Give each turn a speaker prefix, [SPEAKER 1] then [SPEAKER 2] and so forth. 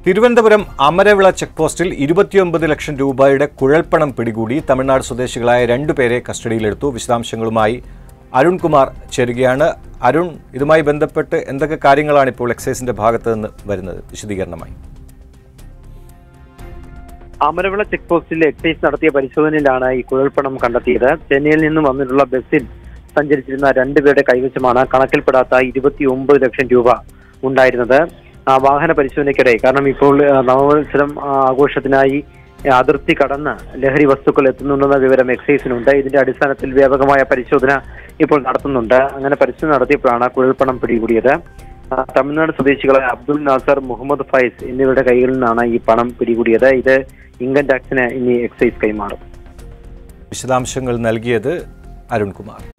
[SPEAKER 1] Thiruvananthapuram Amaravila check പോസ്റ്റിൽ ഇരുപത്തിയൊമ്പത് ലക്ഷം രൂപയുടെ കുഴൽപ്പണം പിടികൂടി തമിഴ്നാട് സ്വദേശികളായ രണ്ടുപേരെ കസ്റ്റഡിയിലെടുത്തു വിശദാംശങ്ങളുമായി അരുൺകുമാർ ചേരുകയാണ് അരുൺ ഇതുമായി ബന്ധപ്പെട്ട് എന്തൊക്കെ കാര്യങ്ങളാണ് ഇപ്പോൾ എക്സൈസിന്റെ ഭാഗത്ത് നിന്ന് വരുന്നത് വിശദീകരണമായി
[SPEAKER 2] അമരവിള ചെക്ക് പോസ്റ്റിൽ എക്സൈസ് നടത്തിയ പരിശോധനയിലാണ് ഈ കുഴൽപ്പണം കണ്ടെത്തിയത് ചെന്നൈയിൽ നിന്നും വന്നിട്ടുള്ള ബസ്സിൽ സഞ്ചരിച്ചിരുന്ന രണ്ടുപേരുടെ കൈവശമാണ് കണക്കിൽപ്പെടാത്ത ഇരുപത്തി ഒമ്പത് ലക്ഷം രൂപ ഉണ്ടായിരുന്നത് ആ വാഹന പരിശോധനയ്ക്കിടെ കാരണം ഇപ്പോൾ ആ, നവവത്സരം ആ, ആഘോഷത്തിനായി ആ, അതിർത്തി കടന്ന് ലഹരി വസ്തുക്കൾ എത്തുന്നുണ്ടെന്ന വിവരം എക്സൈസിനുണ്ട് ഇതിന്റെ അടിസ്ഥാനത്തിൽ വ്യാപകമായ പരിശോധന ഇപ്പോൾ നടത്തുന്നുണ്ട് അങ്ങനെ പരിശോധന നടത്തിയപ്പോഴാണ് കുഴൽപ്പണം പിടികൂടിയത് ആ, തമിഴ്നാട് സ്വദേശികളായ അബ്ദുൽ നാസർ മുഹമ്മദ് ഫൈസ് എന്നിവരുടെ കൈകളിൽ നിന്നാണ് ഈ പണം പിടികൂടിയത് ഇത് ഇൻകം ടാക്സിന് ഇനി എക്സൈസ് കൈമാറും
[SPEAKER 1] വിശദാംശങ്ങൾ നൽകിയത് അരുൺകുമാർ